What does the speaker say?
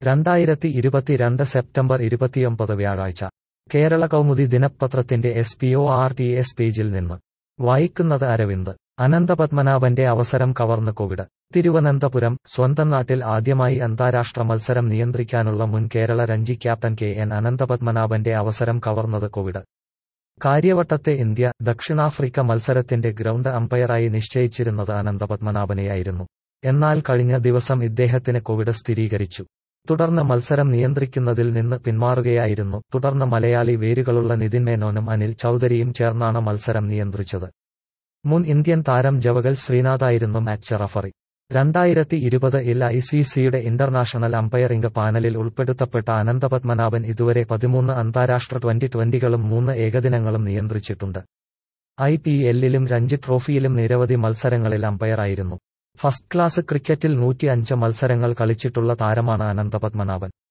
രണ്ടായിരത്തി ഇരുപത്തിരണ്ട് സെപ്റ്റംബർ ഇരുപത്തിയൊമ്പത് വ്യാഴാഴ്ച കേരള കൗമുദി ദിനപത്രത്തിന്റെ S P O R T S പേജിൽ നിന്ന് വായിക്കുന്നത് അരവിന്ദ് അനന്തപത്മനാഭന്റെ അവസരം കവർന്ന് കോവിഡ് തിരുവനന്തപുരം സ്വന്തം നാട്ടിൽ ആദ്യമായി അന്താരാഷ്ട്ര മത്സരം നിയന്ത്രിക്കാനുള്ള മുൻ Kerala Ranji captain K N അനന്തപത്മനാഭന്റെ അവസരം കവർന്നത് കോവിഡ് കാര്യവട്ടത്തെ ഇന്ത്യ ദക്ഷിണാഫ്രിക്ക മത്സരത്തിന്റെ ഗ്രൗണ്ട് അമ്പയറായി നിശ്ചയിച്ചിരുന്നത് അനന്തപത്മനാഭനെയായിരുന്നു എന്നാൽ കഴിഞ്ഞ ദിവസം ഇദ്ദേഹത്തിന് കോവിഡ് സ്ഥിരീകരിച്ചു തുടർന്ന് മത്സരം നിയന്ത്രിക്കുന്നതിൽ നിന്ന് പിന്മാറുകയായിരുന്നു തുടർന്ന് മലയാളി വേരുകളുള്ള നിതിൻ മേനോനും അനിൽ ചൌധരിയും ചേർന്നാണ് മത്സരം നിയന്ത്രിച്ചത് മുൻ ഇന്ത്യൻ താരം ജവഗൽ ശ്രീനാഥായിരുന്നു മാച്ച് റഫറി രണ്ടായിരത്തി ഇരുപത് ഇൽ ഐ സി സിയുടെ ഇന്റർനാഷണൽ അമ്പയറിംഗ് പാനലിൽ ഉൾപ്പെടുത്തപ്പെട്ട അനന്തപത്മനാഭൻ ഇതുവരെ പതിമൂന്ന് അന്താരാഷ്ട്ര ട്വന്റി ട്വന്റികളും മൂന്ന് ഏകദിനങ്ങളും നിയന്ത്രിച്ചിട്ടുണ്ട് ഐ പി എല്ലിലും രഞ്ജി ട്രോഫിയിലും നിരവധി മത്സരങ്ങളിൽ അമ്പയറായിരുന്നു ഫസ്റ്റ് ക്ലാസ് ക്രിക്കറ്റിൽ നൂറ്റിയഞ്ച് മത്സരങ്ങൾ കളിച്ചിട്ടുള്ള താരമാണ് അനന്തപത്മനാഭൻ